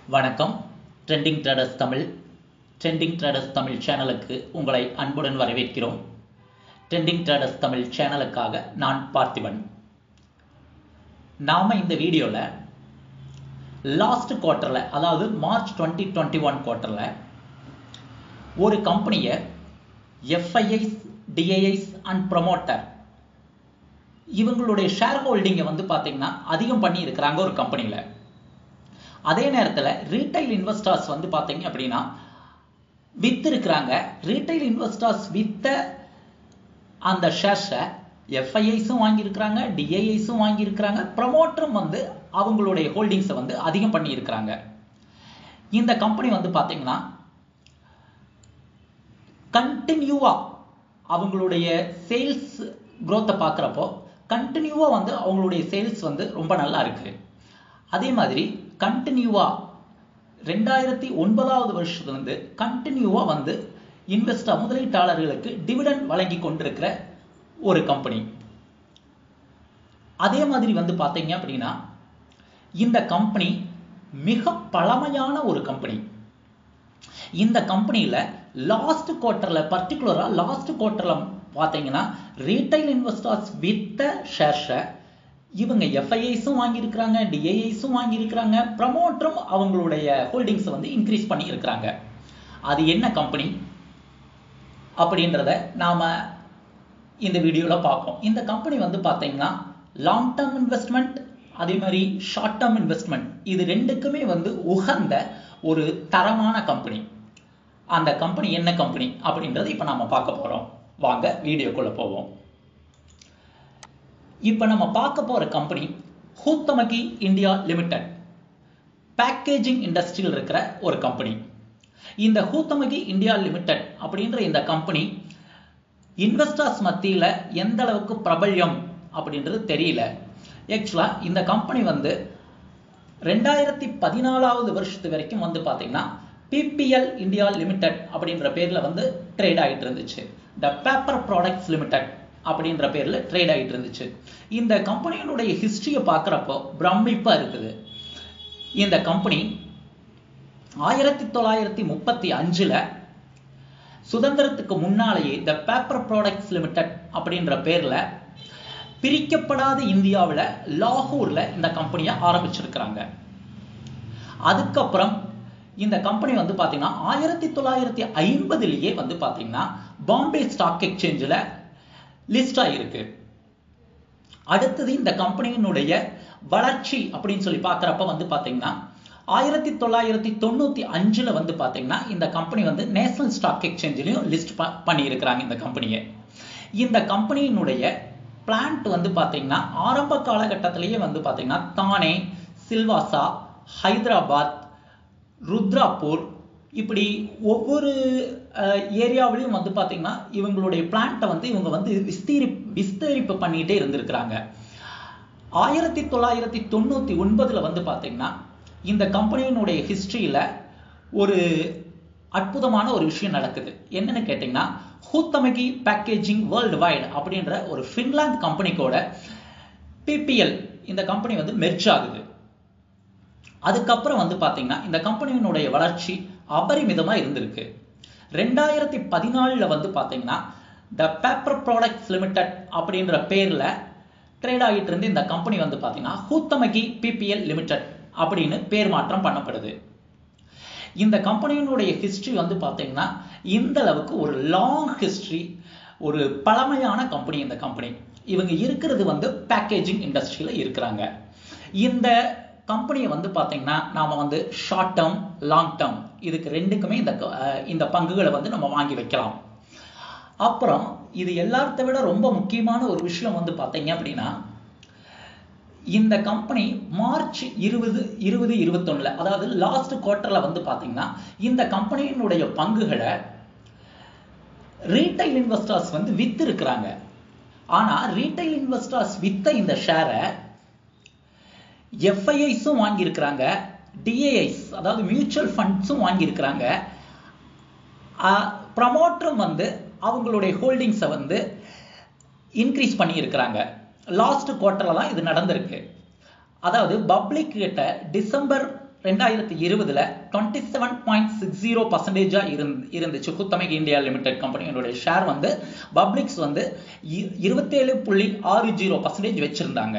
வணக்கம் trending traders Tamil trending traders Tamil சேனலுக்கு உங்களை அன்புடன் வரவேற்கிறோம் ட்ரெண்டிங் ட்ரேடர்ஸ் தமிழ் சேனலுக்காக நான் பார்த்திபன் நாம இந்த வீடியோவில் லாஸ்ட் குவார்ட்டரில் அதாவது மார்ச் டுவெண்ட்டி டுவெண்ட்டி ஒன் குவார்ட்டரில் ஒரு கம்பெனியை எஃப்ஐஐஸ் டிஐஐஸ் அண்ட் ப்ரொமோட்டர் இவங்களுடைய ஷேர் ஹோல்டிங்கை வந்து பார்த்தீங்கன்னா அதிகம் பண்ணி இருக்கிறாங்க ஒரு கம்பெனியில் அதே நேரத்தில் ரீட்டைல் இன்வெஸ்டர்ஸ் வந்து பார்த்தீங்க அப்படின்னா வித்து இருக்கிறாங்க ரீட்டைல் இன்வெஸ்டர்ஸ் வித்த அந்த ஷேர்ஸை எஃப்ஐஐஸும் வாங்கியிருக்கிறாங்க டிஐஐஸும் வாங்கியிருக்கிறாங்க ப்ரமோட்டரும் வந்து அவங்களுடைய ஹோல்டிங்ஸை வந்து அதிகம் பண்ணியிருக்கிறாங்க இந்த கம்பெனி வந்து பார்த்தீங்கன்னா கண்டினியூவாக அவங்களுடைய சேல்ஸ் க்ரோத்தை பார்க்குறப்போ கண்டினியூவாக வந்து அவங்களுடைய சேல்ஸ் வந்து ரொம்ப நல்லா இருக்கு அதே மாதிரி கண்டினியூவாக ரெண்டாயிரத்தி ஒன்பதாவது வருஷத்துலேருந்து கண்டினியூவாக வந்து இன்வெஸ்டர் முதலீட்டாளர்களுக்கு டிவிடன் வழங்கி கொண்டிருக்கிற ஒரு கம்பெனி அதே மாதிரி வந்து பார்த்தீங்க அப்படின்னா இந்த கம்பெனி மிக பழமையான ஒரு கம்பெனி இந்த கம்பெனியில் லாஸ்ட் குவார்ட்டரில் பர்டிகுலராக லாஸ்ட் குவார்ட்டரில் பார்த்தீங்கன்னா ரீட்டைல் இன்வெஸ்டர்ஸ் வித்த ஷேர்ஸை இவங்க எஃப்ஐஐஸும் வாங்கியிருக்கிறாங்க டிஐஐஸும் வாங்கியிருக்கிறாங்க ப்ரமோட்டரும் அவங்களுடைய ஹோல்டிங்ஸை வந்து இன்க்ரீஸ் பண்ணியிருக்கிறாங்க அது என்ன கம்பெனி அப்படின்றத நாம் இந்த வீடியோவில் பார்ப்போம் இந்த கம்பெனி வந்து பார்த்தீங்கன்னா லாங் டேர்ம் இன்வெஸ்ட்மெண்ட் அதே மாதிரி ஷார்ட் டேர்ம் இன்வெஸ்ட்மெண்ட் இது ரெண்டுக்குமே வந்து உகந்த ஒரு தரமான கம்பெனி அந்த கம்பெனி என்ன கம்பெனி அப்படின்றத இப்போ நம்ம பார்க்க போகிறோம் வாங்க வீடியோக்குள்ளே போவோம் இப்போ நம்ம பார்க்க போகிற company Huhtamaki India limited packaging இண்டஸ்ட்ரியில் இருக்கிற ஒரு கம்பெனி இந்த ஹூத்தமகி இந்தியா லிமிடெட் அப்படின்ற இந்த கம்பெனி இன்வெஸ்டர்ஸ் மத்தியில் எந்த அளவுக்கு பிரபல்யம் அப்படின்றது தெரியல ஆக்சுவலாக இந்த கம்பெனி வந்து ரெண்டாயிரத்தி பதினாலாவது வருஷத்து வரைக்கும் வந்து பார்த்தீங்கன்னா பிபிஎல் இந்தியா லிமிடெட் அப்படின்ற பேரில் வந்து ட்ரேட் ஆகிட்டு இருந்துச்சு த பேப்பர் ப்ராடக்ட்ஸ் லிமிடெட் அப்படின்ற பேரில் ட்ரேட் ஆகிட்டு இருந்துச்சு இந்த கம்பெனியினுடைய ஹிஸ்ட்ரியை பார்க்குறப்போ பிரமிப்பாக இருக்குது இந்த கம்பெனி ஆயிரத்தி தொள்ளாயிரத்தி முப்பத்தி அஞ்சில் சுதந்திரத்துக்கு முன்னாலேயே த பேப்பர் ப்ராடக்ட்ஸ் லிமிடெட் அப்படின்ற பேரில் பிரிக்கப்படாத இந்தியாவில் லாகூரில் இந்த கம்பெனியை ஆரம்பிச்சிருக்கிறாங்க அதுக்கப்புறம் இந்த கம்பெனி வந்து பார்த்தீங்கன்னா ஆயிரத்தி தொள்ளாயிரத்தி ஐம்பதுலேயே வந்து பார்த்தீங்கன்னா பாம்பே ஸ்டாக் எக்ஸ்சேஞ்சில் லிஸ்ட் ஆகிருக்கு அடுத்தது இந்த கம்பெனியினுடைய வளர்ச்சி அப்படின்னு சொல்லி பார்க்குறப்ப வந்து பார்த்தீங்கன்னா ஆயிரத்தி தொள்ளாயிரத்தி தொண்ணூற்றி அஞ்சில் வந்து பார்த்தீங்கன்னா இந்த கம்பெனி வந்து நேஷனல் ஸ்டாக் எக்ஸ்சேஞ்சிலையும் லிஸ்ட் ப பண்ணியிருக்கிறாங்க இந்த கம்பெனியை இந்த கம்பெனியினுடைய பிளான்ட் வந்து பார்த்தீங்கன்னா ஆரம்ப காலகட்டத்திலேயே வந்து பார்த்தீங்கன்னா தானே சில்வாசா ஹைதராபாத் ருத்ராப்பூர் இப்படி ஒவ்வொரு ஏரியாவிலையும் வந்து பார்த்தீங்கன்னா இவங்களுடைய பிளான்ட்டை வந்து இவங்க வந்து விஸ்தீரி விஸ்தரிப்பு பண்ணிகிட்டே இருந்திருக்கிறாங்க ஆயிரத்தி தொள்ளாயிரத்தி தொண்ணூற்றி ஒன்பதில் வந்து பார்த்தீங்கன்னா இந்த கம்பெனியினுடைய ஹிஸ்ட்ரியில் ஒரு அற்புதமான ஒரு விஷயம் நடக்குது என்னன்னு கேட்டிங்கன்னா ஹூத்தமகி பேக்கேஜிங் வேர்ல்டு வைடு அப்படின்ற ஒரு ஃபின்லாந்து கம்பெனிக்கோட பிபிஎல் இந்த கம்பெனி வந்து மெர்ச் ஆகுது அதுக்கப்புறம் வந்து பார்த்தீங்கன்னா இந்த கம்பெனியினுடைய வளர்ச்சி அபரிமிதமாக இருந்திருக்கு ரெண்டாயிரத்தி பதினாலில் வந்து பார்த்தீங்கன்னா த பேப்பர் ப்ராடக்ட்ஸ் லிமிடெட் அப்படின்ற பேரில் ட்ரேட் ஆகிட்டு இருந்து இந்த கம்பெனி வந்து பார்த்தீங்கன்னா ஹூத்தமகி பிபிஎல் லிமிடெட் அப்படின்னு பேர் மாற்றம் பண்ணப்படுது இந்த கம்பெனியினுடைய ஹிஸ்ட்ரி வந்து பார்த்தீங்கன்னா இந்த அளவுக்கு ஒரு லாங் ஹிஸ்ட்ரி ஒரு பழமையான கம்பெனி இந்த கம்பெனி இவங்க இருக்கிறது வந்து பேக்கேஜிங் இண்டஸ்ட்ரியில் இருக்கிறாங்க இந்த கம்பெனியை வந்து பார்த்தீங்கன்னா நாம் வந்து ஷார்ட் டேர்ம் லாங் டேர்ம் இதுக்கு ரெண்டுக்குமே இந்த இந்த பங்குகளை வந்து நம்ம வாங்கி வைக்கலாம் அப்புறம் இது எல்லாத்த விட ரொம்ப முக்கியமான ஒரு விஷயம் வந்து பார்த்தீங்க அப்படின்னா இந்த கம்பெனி மார்ச் இருபது இருபது இருபத்தொன்னுல அதாவது லாஸ்ட் குவார்ட்டரில் வந்து பார்த்தீங்கன்னா இந்த கம்பெனியினுடைய பங்குகளை ரீட்டைல் இன்வெஸ்டர்ஸ் வந்து வித்து இருக்கிறாங்க ஆனால் ரீட்டைல் இன்வெஸ்டர்ஸ் வித்த இந்த ஷேரை எஃப்ஐஐஸும் வாங்கியிருக்கிறாங்க டிஏஐஸ் அதாவது மியூச்சுவல் ஃபண்ட்ஸும் வாங்கியிருக்கிறாங்க ப்ரமோட்டரும் வந்து அவங்களுடைய ஹோல்டிங்ஸை வந்து இன்க்ரீஸ் பண்ணியிருக்கிறாங்க லாஸ்ட் குவார்ட்டரில் தான் இது நடந்திருக்கு அதாவது பப்ளிக் கிட்ட டிசம்பர் ரெண்டாயிரத்தி இருபதுல twenty seven point six zero பர்சன்டேஜா இருந்துச்சு குத்தமைக்கு இந்தியா லிமிடெட் கம்பெனியோட ஷேர் வந்து பப்ளிக்ஸ் வந்து இருபத்தேழு புள்ளி ஆறு ஜீரோ பர்சன்டேஜ் வச்சிருந்தாங்க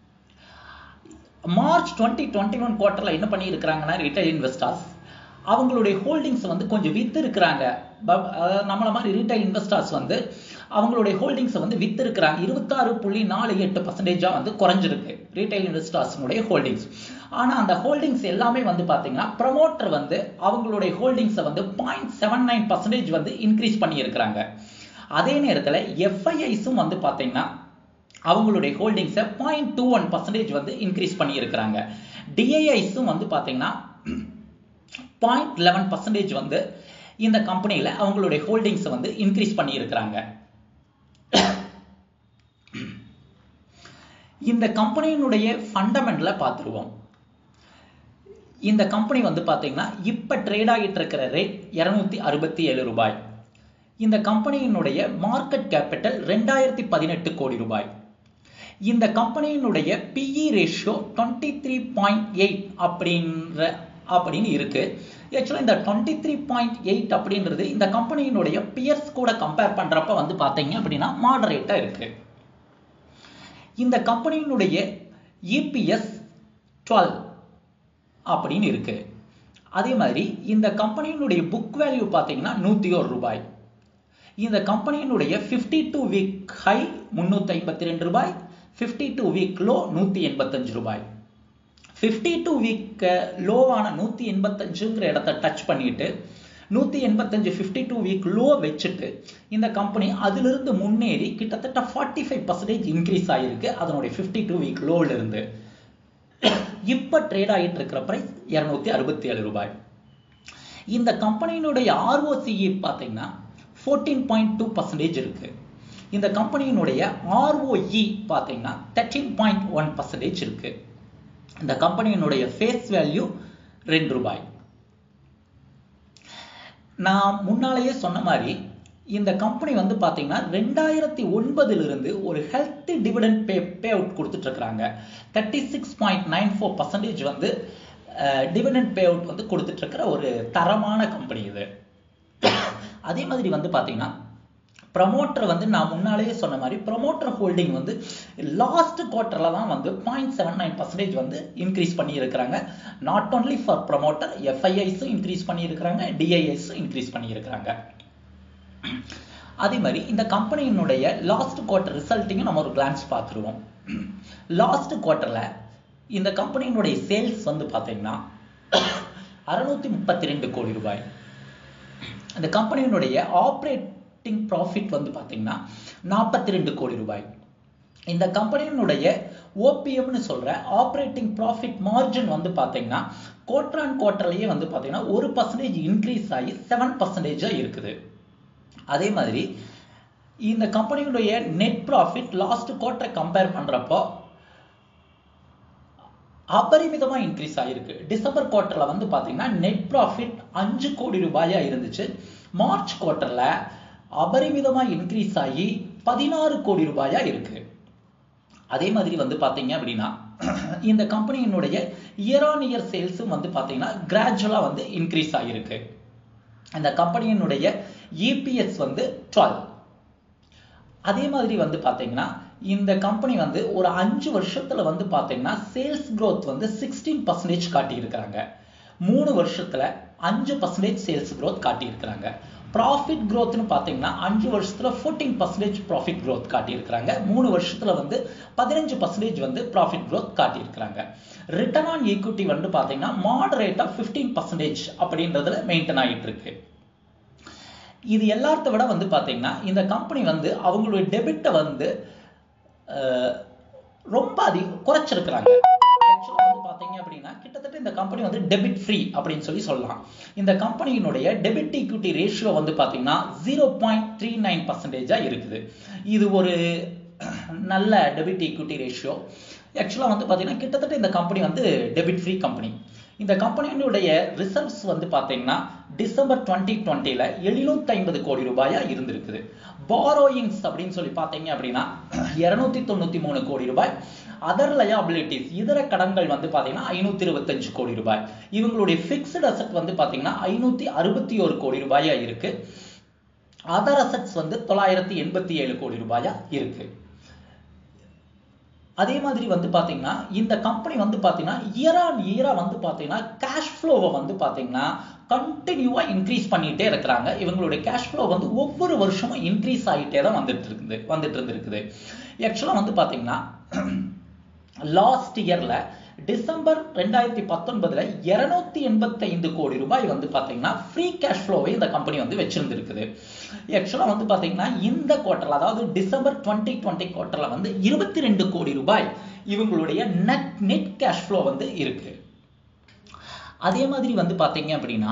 மார்ச் டுவெண்ட்டி டுவெண்ட்டி ஒன் குவார்டர்ல என்ன பண்ணி இருக்கிறாங்கன்னா ரிட்டைல் இன்வெஸ்டர்ஸ் அவங்களுடைய ஹோல்டிங்ஸ் வந்து கொஞ்சம் வித்து இருக்கிறாங்க நம்மள மாதிரி ரீட்டைல் இன்வெஸ்டர்ஸ் வந்து அவங்களுடைய ஹோல்டிங்ஸை வந்து வித்து இருக்கிறாங்க இருபத்தாறு புள்ளி நாலு எட்டு பர்சன்டேஜா வந்து குறைஞ்சிருக்கு ரீட்டைல் இன்வெஸ்டர்ஸ்னுடைய ஹோல்டிங்ஸ் ஆனா அந்த ஹோல்டிங்ஸ் எல்லாமே வந்து பாத்தீங்கன்னா ப்ரமோட்டர் வந்து அவங்களுடைய ஹோல்டிங்ஸை வந்து பாயிண்ட் செவன் நைன் பர்சன்டேஜ் வந்து இன்க்ரீஸ் பண்ணி இருக்கிறாங்க அதே நேரத்தில் எஃப்ஐஐஸும் வந்து பாத்தீங்கன்னா அவங்களுடைய ஹோல்டிங்ஸை பாயிண்ட் டூ ஒன் பர்சன்டேஜ் வந்து இன்க்ரீஸ் பண்ணி இருக்கிறாங்க டிஐஐஸும் வந்து பாத்தீங்கன்னா பாயிண்ட் லெவன் பர்சன்டேஜ் வந்து இந்த கம்பெனியில் அவங்களுடைய ஹோல்டிங்ஸை வந்து இன்க்ரீஸ் பண்ணி இருக்கிறாங்க இந்த கம்பெனியினுடைய ஃபண்டமெண்டலை பார்த்துருவோம் இந்த கம்பெனி வந்து பார்த்தீங்கன்னா இப்போ ட்ரேட் ஆகிட்டு இருக்கிற ரேட் இரநூத்தி அறுபத்தி ஏழு ரூபாய் இந்த கம்பெனியினுடைய மார்க்கெட் கேபிட்டல் ரெண்டாயிரத்தி பதினெட்டு கோடி ரூபாய் இந்த கம்பெனியினுடைய PE ratio twenty three point eight அப்படின்ற அப்படின்னு இருக்கு ஆக்சுவலாக இந்த டுவெண்ட்டி த்ரீ பாயிண்ட் எயிட் அப்படின்றது இந்த கம்பெனியினுடைய பியர்ஸ் கூட கம்பேர் பண்ணுறப்ப வந்து பார்த்தீங்க அப்படின்னா மாடரேட்டாக இருக்கு இந்த கம்பெனியினுடைய இபிஎஸ் டுவெல் அப்படின்னு இருக்கு அதே மாதிரி இந்த கம்பெனியினுடைய புக் வேல்யூ பார்த்தீங்கன்னா நூற்றி ஒரு ரூபாய் இந்த கம்பெனியினுடைய ஃபிஃப்டி டூ வீக் ஹை முந்நூற்றி ஐம்பத்தி ரெண்டு ரூபாய் ஃபிஃப்டி டூ வீக் லோ நூற்றி எண்பத்தஞ்சு ரூபாய் ஃபிஃப்டி டூ வீக் லோவான நூற்றி எண்பத்தஞ்சுங்கிற இடத்த டச் பண்ணிட்டு நூற்றி எண்பத்தஞ்சு ஃபிஃப்டி டூ வீக் லோ வச்சுட்டு இந்த கம்பெனி அதிலிருந்து முன்னேறி கிட்டத்தட்ட ஃபார்ட்டி ஃபைவ் பர்சன்டேஜ் இன்க்ரீஸ் ஆகிருக்கு அதனுடைய ஃபிஃப்டி டூ வீக் லோவில் இருந்து இப்போ ட்ரேட் ஆகிட்டு இருக்கிற ப்ரைஸ் இரநூத்தி அறுபத்தி ஏழு ரூபாய் இந்த கம்பெனியினுடைய ஆர்ஓசிஇ பார்த்தீங்கன்னா ஃபோர்டீன் பாயிண்ட் டூ பர்சன்டேஜ் இருக்கு இந்த கம்பெனியினுடைய ஆர்ஓஇ பார்த்தீங்கன்னா தேர்ட்டீன் பாயிண்ட் ஒன் பர்சன்டேஜ் இருக்கு இந்த கம்பெனியினுடைய ஃபேஸ் வேல்யூ ரெண்டு ரூபாய் நான் முன்னாலேயே சொன்ன மாதிரி இந்த கம்பெனி வந்து பார்த்தீங்கன்னா ரெண்டாயிரத்தி ஒன்பதுலேருந்து ஒரு healthy dividend pay pay out கொடுத்துட்டு இருக்கிறாங்க thirty six point nine four percentage வந்து டிவிடெண்ட் பே அவுட் வந்து கொடுத்துட்டு இருக்கிற ஒரு தரமான கம்பெனி இது அதே மாதிரி வந்து பார்த்தீங்கன்னா ப்ரமோட்டர் வந்து நான் முன்னாலேயே சொன்ன மாதிரி ப்ரமோட்டர் ஹோல்டிங் வந்து லாஸ்ட் குவார்ட்டரில் தான் வந்து பாயிண்ட் செவன் நைன் பர்சன்டேஜ் வந்து இன்க்ரீஸ் பண்ணியிருக்கிறாங்க நாட் ஓன்லி ஃபார் ப்ரமோட்டர் எஃப்ஐஐஸும் இன்க்ரீஸ் பண்ணியிருக்கிறாங்க டிஐஎஸும் இன்க்ரீஸ் பண்ணியிருக்கிறாங்க அதே மாதிரி இந்த கம்பெனியினுடைய லாஸ்ட் குவார்ட்டர் ரிசல்ட்டையும் நம்ம ஒரு கிளான்ஸ் பார்த்துருவோம் லாஸ்ட் குவார்ட்டரில் இந்த கம்பெனியினுடைய சேல்ஸ் வந்து பார்த்தீங்கன்னா அறுநூத்தி முப்பத்தி ரெண்டு கோடி ரூபாய் இந்த கம்பெனியினுடைய ஆப்ரேட்டிங் ப்ராஃபிட் வந்து பார்த்தீங்கன்னா நாற்பத்தி ரெண்டு கோடி ரூபாய் இந்த கம்பெனியினுடைய ஓபிஎம்னு சொல்ற ஆப்ரேட்டிங் ப்ராஃபிட் மார்ஜின் வந்து பார்த்தீங்கன்னா குவார்டர் அண்ட் குவார்டர்லயே வந்து பார்த்தீங்கன்னா ஒரு பர்சன்டேஜ் இன்க்ரீஸ் ஆகி செவன் பர்சன்டேஜாக இருக்குது அதே மாதிரி இந்த கம்பெனியுடைய நெட் ப்ராஃபிட் லாஸ்ட் குவார்டரை கம்பேர் பண்றப்போ அபரிமிதமா இன்க்ரீஸ் ஆகிருக்கு டிசம்பர் குவார்டர்ல வந்து பாத்தீங்கன்னா நெட் ப்ராஃபிட் அஞ்சு கோடி ரூபாயா இருந்துச்சு மார்ச் குவார்டர்ல அபரிமிதமா இன்க்ரீஸ் ஆகி பதினாறு கோடி ரூபாயா இருக்கு அதே மாதிரி வந்து பாத்தீங்க அப்படின்னா இந்த கம்பெனியினுடைய இயர் ஆன் இயர் சேல்ஸும் வந்து பாத்தீங்கன்னா கிராஜுவலா வந்து இன்க்ரீஸ் ஆகிருக்கு இந்த கம்பெனியினுடைய இபிஎஸ் வந்து டுவெல் அதே மாதிரி வந்து பாத்தீங்கன்னா இந்த கம்பெனி வந்து ஒரு அஞ்சு வருஷத்துல வந்து பாத்தீங்கன்னா சேல்ஸ் க்ரோத் வந்து சிக்ஸ்டீன் பர்சன்டேஜ் காட்டியிருக்கிறாங்க மூணு வருஷத்துல அஞ்சு பர்சன்டேஜ் சேல்ஸ் க்ரோத் காட்டியிருக்கிறாங்க ப்ராஃபிட் க்ரோத்னு பார்த்தீங்கன்னா அஞ்சு வருஷத்துல ஃபோர்டீன் பர்சன்டேஜ் ப்ராஃபிட் க்ரோத் காட்டியிருக்கிறாங்க மூணு வருஷத்துல வந்து பதினஞ்சு பர்சன்டேஜ் வந்து ப்ராஃபிட் க்ரோத் காட்டியிருக்கிறாங்க ரிட்டர்ன் ஆன் ஈக்விட்டி வந்து பார்த்தீங்கன்னா மாடரேட்டாக ஃபிஃப்டீன் பர்சன்டேஜ் அப்படின்றதுல மெயின்டைன் ஆகிட்டு இருக்கு இது எல்லாத்த விட வந்து பார்த்தீங்கன்னா இந்த கம்பெனி வந்து அவங்களுடைய டெபிட்டை வந்து ரொம்ப அதிக குறைச்சிருக்கிறாங்க ஆக்சுவலாக வந்து பார்த்தீங்க அப்படின்னா கிட்டத்தட்ட இந்த கம்பெனி வந்து டெபிட் ஃப்ரீ அப்படின்னு சொல்லி சொல்லலாம் இந்த கம்பெனியினுடைய டெபிட் ஈக்விட்டி ரேஷியோ வந்து பார்த்தீங்கன்னா ஜீரோ பாயிண்ட் த்ரீ நைன் பர்சன்டேஜாக இருக்குது இது ஒரு நல்ல டெபிட் ஈக்விட்டி ரேஷியோ ஆக்சுவலாக வந்து பார்த்தீங்கன்னா கிட்டத்தட்ட இந்த கம்பெனி வந்து டெபிட் ஃப்ரீ கம்பெனி இந்த கம்பெனியினுடைய ரிசர்வ்ஸ் வந்து பார்த்தீங்கன்னா டிசம்பர் டுவெண்ட்டி டுவெண்ட்டியில் எழுநூத்தி ஐம்பது கோடி ரூபாயா இருந்திருக்குது பாரோயிங்ஸ் அப்படின்னு சொல்லி பார்த்தீங்க அப்படின்னா இருநூத்தி தொண்ணூத்தி மூணு கோடி ரூபாய் அதர் லயபிலிட்டிஸ் இதர கடன்கள் வந்து பாத்தீங்கன்னா ஐநூத்தி இருபத்தஞ்சு கோடி ரூபாய் இவங்களுடைய பிக்ஸ்டு அசெட் வந்து பாத்தீங்கன்னா ஐநூத்தி அறுபத்தி ஒரு கோடி ரூபாயா இருக்கு அதர் அசெட்ஸ் வந்து தொள்ளாயிரத்தி எண்பத்தி ஏழு கோடி ரூபாயா இருக்கு அதே மாதிரி வந்து பாத்தீங்கன்னா இந்த கம்பெனி வந்து பாத்தீங்கன்னா இயர் ஆன் இயரா வந்து பாத்தீங்கன்னா கேஷ் ஃப்ளோவை வந்து பாத்தீங்கன்னா கண்டினியூவா இன்க்ரீஸ் பண்ணிட்டே இருக்கிறாங்க இவங்களுடைய கேஷ் ஃப்ளோ வந்து ஒவ்வொரு வருஷமும் இன்க்ரீஸ் ஆகிட்டே தான் வந்துட்டு இருக்குது வந்துட்டு இருந்திருக்குது ஆக்சுவலா வந்து பாத்தீங்கன்னா லாஸ்ட் இயர்ல டிசம்பர் ரெண்டாயிரத்தி பத்தொன்பதுல இருநூத்தி எண்பத்தி ஐந்து கோடி ரூபாய் வந்து பாத்தீங்கன்னா ஃப்ரீ கேஷ் ஃப்ளோவை இந்த கம்பெனி வந்து வச்சிருந்திருக்குது ஆக்சுவலா வந்து பாத்தீங்கன்னா இந்த குவார்டர்ல அதாவது டிசம்பர் டுவெண்ட்டி டுவெண்ட்டி குவார்டர்ல வந்து இருபத்தி ரெண்டு கோடி ரூபாய் இவங்களுடைய நெட் நெட் கேஷ் ஃப்ளோ வந்து இருக்கு அதே மாதிரி வந்து பாத்தீங்க அப்படின்னா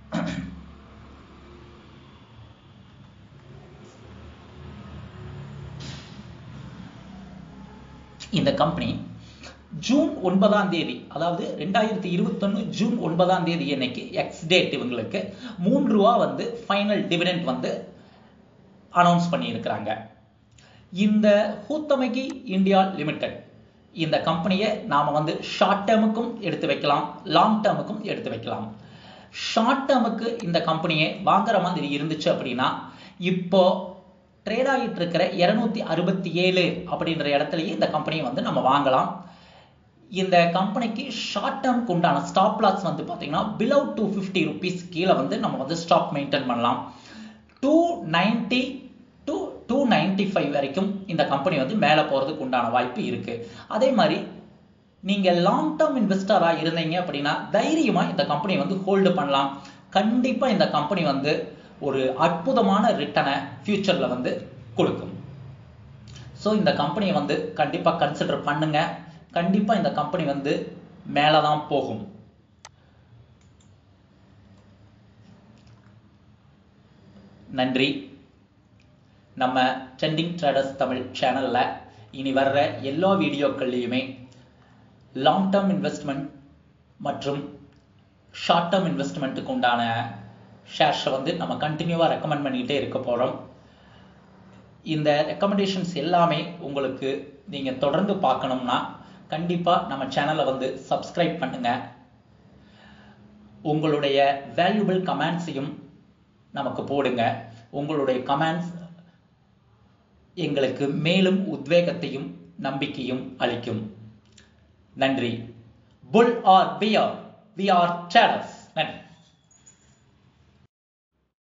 இந்த கம்பெனி ஜூன் ஒன்பதாம் தேதி அதாவது ரெண்டாயிரத்தி இருபத்தொன்னு ஜூன் ஒன்பதாம் தேதி அன்னைக்கு எக்ஸ் டேட் இவங்களுக்கு மூன்று ரூபா வந்து ஃபைனல் டிவிடெண்ட் வந்து அனௌன்ஸ் பண்ணியிருக்கிறாங்க இந்த ஹூத்தமகி இந்தியா லிமிடெட் இந்த கம்பெனியை நாம வந்து ஷார்ட் டேர்முக்கும் எடுத்து வைக்கலாம் லாங் டேர்முக்கும் எடுத்து வைக்கலாம் ஷார்ட் டேர்முக்கு இந்த கம்பெனியை வாங்குற மாதிரி இருந்துச்சு அப்படின்னா இப்போ ட்ரேட் ஆகிட்டு இருக்கிற இருநூத்தி அறுபத்தி ஏழு அப்படின்ற இடத்துலயே இந்த கம்பெனியை வந்து நம்ம வாங்கலாம் இந்த கம்பெனிக்கு ஷார்ட் டேர்ம்க்கு உண்டான ஸ்டாப் லாஸ் வந்து பார்த்தீங்கன்னா பிலோ டூ ஃபிஃப்டி ருபீஸ் கீழே வந்து நம்ம வந்து ஸ்டாப் மெயின்டைன் பண்ணலாம் to ninety two to ninety five வரைக்கும் இந்த கம்பெனி வந்து மேலே போகிறதுக்கு உண்டான வாய்ப்பு இருக்கு அதே மாதிரி நீங்க லாங் டேர்ம் இன்வெஸ்டரா இருந்தீங்க அப்படின்னா தைரியமா இந்த கம்பெனி வந்து ஹோல்டு பண்ணலாம் கண்டிப்பா இந்த கம்பெனி வந்து ஒரு அற்புதமான ரிட்டனை ஃபியூச்சர்ல வந்து கொடுக்கும் ஸோ இந்த கம்பெனியை வந்து கண்டிப்பா கன்சிடர் பண்ணுங்க கண்டிப்பா இந்த கம்பெனி வந்து மேலே தான் போகும் நன்றி நம்ம ட்ரெண்டிங் ட்ரேடர்ஸ் தமிழ் சேனல்ல இனி வர்ற எல்லா வீடியோக்கள்லையுமே லாங் டேர்ம் இன்வெஸ்ட்மெண்ட் மற்றும் ஷார்ட் டேர்ம் இன்வெஸ்ட்மெண்ட்டுக்கு உண்டான ஷேர்ஸை வந்து நம்ம கண்டினியூவாக ரெக்கமெண்ட் பண்ணிக்கிட்டே இருக்க போகிறோம் இந்த ரெக்கமெண்டேஷன்ஸ் எல்லாமே உங்களுக்கு நீங்கள் தொடர்ந்து பார்க்கணும்னா கண்டிப்பாக நம்ம சேனலை வந்து சப்ஸ்கிரைப் பண்ணுங்க உங்களுடைய வேல்யூபிள் கமெண்ட்ஸையும் நமக்கு போடுங்க உங்களுடைய கமெண்ட்ஸ் எங்களுக்கு மேலும் உத்வேகத்தையும் நம்பிக்கையும் அளிக்கும் நன்றி bull R V R V R சேடர்ஸ் நன்றி